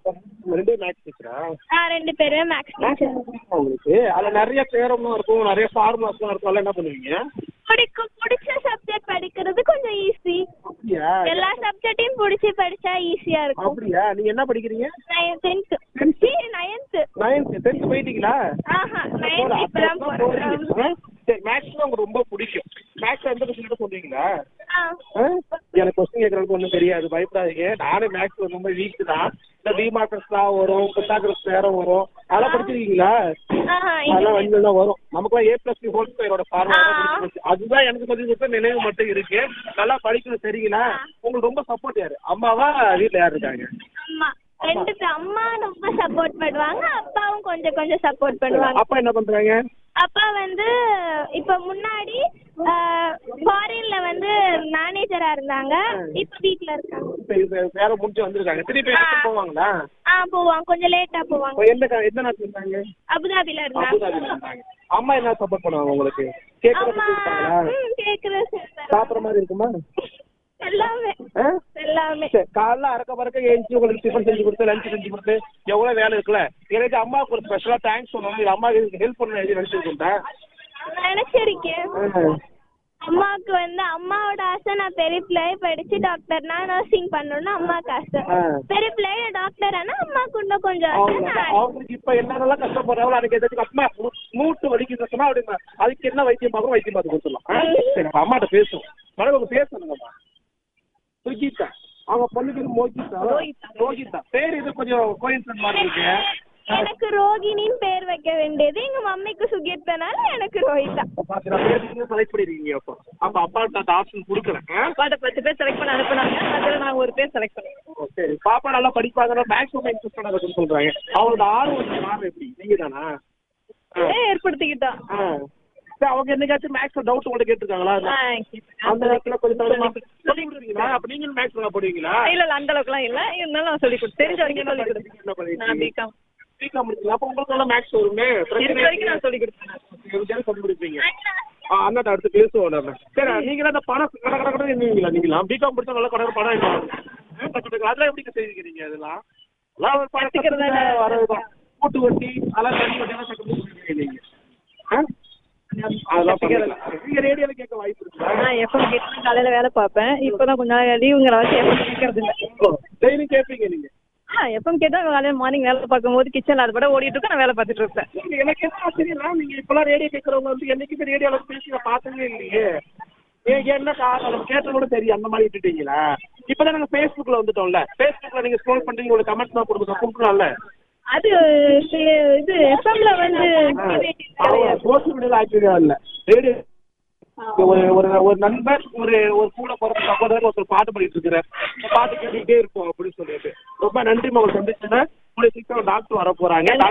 ரெண்டு மேக்ஸ் டீச்சரா ஆ ரெண்டு பேருமே மேக்ஸ் டீச்சர் உங்களுக்கு அதுல நிறைய தேரம்லாம் இருக்கும் நிறைய ஃபார்முலாஸ்லாம் இருக்கும் அதெல்லாம் என்ன பண்ணுவீங்க பிடிக்கும் பிடிச்ச சப்ஜெக்ட் படிக்கிறது கொஞ்சம் ஈஸி அப்படியா எல்லா சப்ஜெக்டையும் பிடிச்சி படிச்சா ஈஸியா இருக்கும் அப்படியா நீங்க என்ன படிக்கிறீங்க டென்த்து நைன்த்து நைன்த் டென்த் போயிட்டீங்களா ஆஹா நைன்த் இப்பதான் போறேன் போறீங்க. சரி மேக்ஸ் தான் உங்களுக்கு ரொம்ப பிடிக்கும் மேக்ஸ் எந்த விஷயம் சொல்றீங்களா ஆ ஆ? எனக்கு கொஸ்டின் கேட்கறதுக்கு ஒன்றும் தெரியாது பயப்படாதீங்க நானே மேக்ஸ் ரொம்ப வீக் தான் இந்த டிமார்க்கஸ்லாம் வரும் பித்தாகரஸ் நேரம் வரும் அதெல்லாம் படிச்சிருக்கீங்களா ஆஹா அதெல்லாம் இது வந்து தான் வரும் நமக்குலாம் ஏ பிளஸ் பி ஹோல் ஸ்கொயரோட ஃபார்முலா ஆ. அதுதான் எனக்கு பதில் கொடுத்த நினைவு மட்டும் இருக்கு நல்லா படிக்கணும் சரிங்களா உங்களுக்கு ரொம்ப சப்போர்ட் யாரு அம்மாவா வீட்ல யார் இருக்காங்க அம்மா ரெண்டு பேர் அம்மா ரொம்ப சப்போர்ட் பண்ணுவாங்க அப்பாவும் கொஞ்சம் கொஞ்சம் சப்போர்ட் பண்ணுவாங்க அப்பா என்ன பண்றாங்க அப்பா வந்து இப்ப முன்னாடி ஃபாரின்ல வந்து மேனேஜரா இருந்தாங்க இப்ப வீட்ல இருக்காங்க இப்ப இது வேலை முடிஞ்சு வந்திருக்காங்க திருப்பி ஆ. எப்ப போவாங்களா ஆ போவாங்க கொஞ்சம் லேட்டா போவாங்க இப்ப எந்த க- எந்த நாட்டுல இருந்தாங்க அபுதாபில அபுதாபில இருந்தாங்க இருந்தாங்க அம்மா என்ன சப்போர்ட் பண்ணுவாங்க உங்களுக்கு கேட்கறது அம்மா கொடுத்தாங்களா ம் கேக்குறது சாப்பிடுற மாதிரி இருக்குமா எல்லாமே ஆ? எல்லாமே சரி காலைல அறக்க பறக்க எழுந்துச்சு உங்களுக்கு டிஃபன் செஞ்சு கொடுத்து லஞ்ச் செஞ்சு கொடுத்து எவ்வளவு வேலை இருக்குல்ல எனக்கு அம்மாவுக்கு ஒரு ஸ்பெஷலா தேங்க்ஸ் சொல்லணும் இது அம்மாவுக்கு ஹெல்ப் பண்ண எழுதி நினைச்சிருக்கேன் நினைச்சிருக்கேன் அம்மாவுக்கு வந்து அம்மாவோட ஆசை நான் பெரிய பிள்ளைய படிச்சு டாக்டர்னா நர்சிங் பண்ணணும்னு அம்மாவுக்கு ஆசை ஆ. பெரிய பிள்ளைய டாக்டர் ஆனா அம்மாவுக்கு இன்னும் கொஞ்சம் ஆசை அவங்க நான் அவங்களுக்கு இப்ப என்னென்னலாம் கஷ்டப்படுறாங்களோ அதுக்கு எதாச்சும் அம்மா மூ- மூட்டு வலிக்குது சொன்னா அப்படி அதுக்கு என்ன வைத்தியம் பார்க்கணும் வைத்தியம் பார்த்து கொடுத்துடலாம் ஆ? சரி அப்ப அம்மாட்ட பேசுவோம் மேடம் உங்க பேர் சொல்லுங்கம்மா சுஜிதா அவங்க பொண்ணுக்கு இது மோகிதா ரோஹிதா பேர் இது கொஞ்சம் கோயின்சன் மாதிரி இருக்கு எனக்கு ரோகிணின்னு பேர் வைக்க வேண்டியது எங்க மம்மிக்கு சுகீர்த்தனால எனக்கு ரோஹிதா பாத்தீங்களா பேர் நீங்க செலக்ட் பண்ணிருக்கீங்க அப்போ அப்ப அப்பாட்ட அந்த ஆப்ஷன் கொடுக்கல ஆ? அப்பாட்ட பத்து பேர் செலக்ட் பண்ண அனுப்புனாங்க அதில் நான் ஒரு பேர் செலக்ட் பண்ணேன் ஓ, சரி பாப்பா நல்லா படிப்பாங்கன்னா மேக்ஸிமம் இன்ட்ரெஸ்ட் இருக்குன்னு சொல்றாங்க அவங்களோட ஆர்வம் காரணம் எப்படி நீங்க தானா ஏற்படுத்திக்கிட்டோம் ஆ. சரி, அவங்க என்னைக்காச்சும் மேக்ஸ் டவுட் உங்கள்ட்ட கேட்டிருக்காங்களா ஆ, அந்த நேரத்துல கொஞ்சம் தவிரமா சொல்லி கொடுப்பீங்களா அப்ப நீங்களும் மேக்ஸ் நல்லா போடுவீங்களா இல்ல இல்ல அந்த அளவுக்குலாம் இல்ல இருந்தாலும் நான் சொல்லி கொடுத்து தெரிஞ்ச வரைக்கும் சொல்லி என்ன கொடுத்தேன் பண்ணிருக்கீங்க? நான் பிகாம் பிகாம் முடிச்சீங்க அப்ப உங்களுக்கு நல்லா மேக்ஸ் வருமே இருக்க வரைக்கும் நான் சொல்லி கொடுத்தேன் சொல்லி கொடுப்பீங்க ஆ, அண்ணாட்ட அடுத்து பேசுவோம் நம்ம சரி நீங்க அந்த பணம் கட கட கட என்னவீங்களா நீங்களா பிகாம் படிச்சா நல்லா கடை பணம் என்ன அதெல்லாம் எப்படி செய்திருக்கீங்க அதெல்லாம் எல்லாம் ஒரு பணம் கத்துக்கிறதால வரதுதான் கூட்டு வட்டி அதெல்லாம் தனி வட்டி எல்லாம் கட்டு கொடுத்துருக்கீங்க நீங்க ஆ? அதெல்லாம் பண்ணிக்கலாம். நீங்க ரேடியோல கேட்க வாய்ப்பு இருக்குங்களா நான் எஃப்எம் கேட்டு காலையில வேலை பார்ப்பேன் இப்போதான் கொஞ்ச நாள் லீவுங்கிற வச்சு எஃப்எம் கேட்கறது இல்ல டெய்லி கேட்பீங்க நீங்க ஆ எஃப்எம் கேட்டா காலையில மார்னிங் வேலை பார்க்கும்போது கிச்சன்ல அது கூட ஓடிட்டு இருக்கேன் நான் வேலை பார்த்துட்டு இருப்பேன் நீங்க எனக்கு என்ன ஆச்சரியம்னா நீங்க இப்பெல்லாம் ரேடியோ கேட்கறவங்க வந்து என்னைக்குமே ரேடியோல பேசி நான் பார்த்ததே இல்லையே ஏன் என்ன காரணம் கேட்ட கூட தெரியும் அந்த மாதிரி விட்டுட்டீங்களா இப்பதான் நாங்க Facebookல வந்துட்டோம்ல Facebookல நீங்க ஸ்க்ரோல் பண்றீங்க உங்களுக்கு கமெண்ட்ஸ் தான் கொடுக்க கொடுக்கலாம்ல அது சி- இது எஃப்எம்ல வந்து சோசியல் மீடியால ஆக்டிவா இல்ல ரேடியோ ஒரு ஒரு ஒரு நண்பர் ஒரு ஒரு கூட பிறந்த சகோதரர் ஒருத்தர் பாட்டு பாடிட்டு இருக்கிறார் பாட்டு கேட்டுக்கிட்டே இருப்போம் அப்படின்னு சொல்லிட்டு ரொம்ப நன்றி உங்களை சந்திச்சுன்னா உங்களுக்கு சீக்கிரம் டாக்டர் வர போறாங்க